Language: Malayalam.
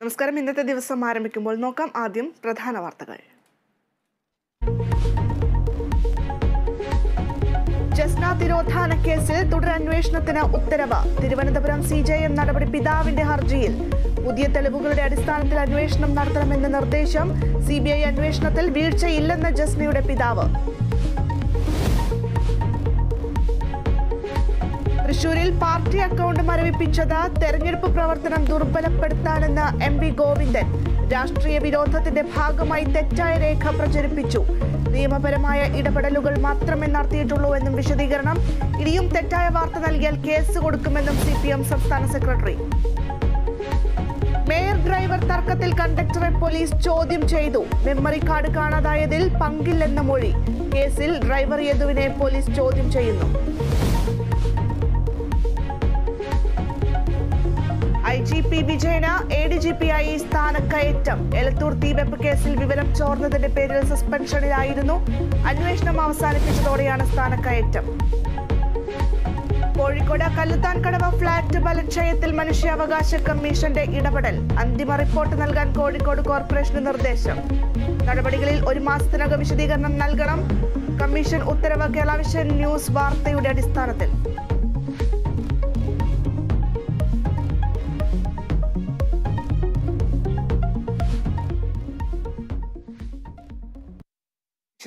നമസ്കാരം ഇന്നത്തെ ദിവസം ആരംഭിക്കുമ്പോൾ നോക്കാം ആദ്യം പ്രധാന വാർത്തകൾ ജസ്ന തിരോധാന കേസിൽ തുടരന്വേഷണത്തിന് ഉത്തരവ് തിരുവനന്തപുരം സി ജെ എം നടപടി പിതാവിന്റെ ഹർജിയിൽ പുതിയ തെളിവുകളുടെ അടിസ്ഥാനത്തിൽ അന്വേഷണം നടത്തണമെന്ന നിർദ്ദേശം സി ബി ഐ അന്വേഷണത്തിൽ വീഴ്ചയില്ലെന്ന് ജസ്നയുടെ പിതാവ് തൃശൂരിൽ പാർട്ടി അക്കൗണ്ട് മരവിപ്പിച്ചത് തെരഞ്ഞെടുപ്പ് പ്രവർത്തനം ദുർബലപ്പെടുത്താനെന്ന് എം പി ഗോവിന്ദൻ രാഷ്ട്രീയ വിരോധത്തിന്റെ ഭാഗമായി തെറ്റായ രേഖ പ്രചരിപ്പിച്ചു നിയമപരമായ ഇടപെടലുകൾ മാത്രമേ നടത്തിയിട്ടുള്ളൂ എന്നും വിശദീകരണം ഇനിയും തെറ്റായ വാർത്ത നൽകിയാൽ കേസ് കൊടുക്കുമെന്നും സി പി എം സംസ്ഥാന സെക്രട്ടറി മേയർ ഡ്രൈവർ തർക്കത്തിൽ കണ്ടക്ടറെ പോലീസ് ചോദ്യം ചെയ്തു മെമ്മറി കാർഡ് കാണാതായതിൽ പങ്കില്ലെന്ന മൊഴി കേസിൽ ഡ്രൈവർ യദുവിനെ പോലീസ് ചോദ്യം ചെയ്യുന്നു ഐ ജി പി വിജയന് എ ഡി ജി പി ആയി സ്ഥാനക്കയറ്റം എലത്തൂർ തീവെപ്പ് കേസിൽ വിവരം ചോർന്നതിന്റെ പേരിൽ സസ്പെൻഷനിലായിരുന്നു അന്വേഷണം അവസാനിപ്പിച്ചതോടെയാണ് സ്ഥാനക്കയറ്റം കോഴിക്കോട് കല്ലുത്താൻ കടവ ഫ്ളാറ്റ് ബലക്ഷയത്തിൽ മനുഷ്യാവകാശ കമ്മീഷന്റെ ഇടപെടൽ അന്തിമ റിപ്പോർട്ട് നൽകാൻ കോഴിക്കോട് കോർപ്പറേഷന് നിർദ്ദേശം നടപടികളിൽ ഒരു മാസത്തിനകം വിശദീകരണം നൽകണം കമ്മീഷൻ ഉത്തരവ് കേരള വിഷൻ ന്യൂസ് വാർത്തയുടെ അടിസ്ഥാനത്തിൽ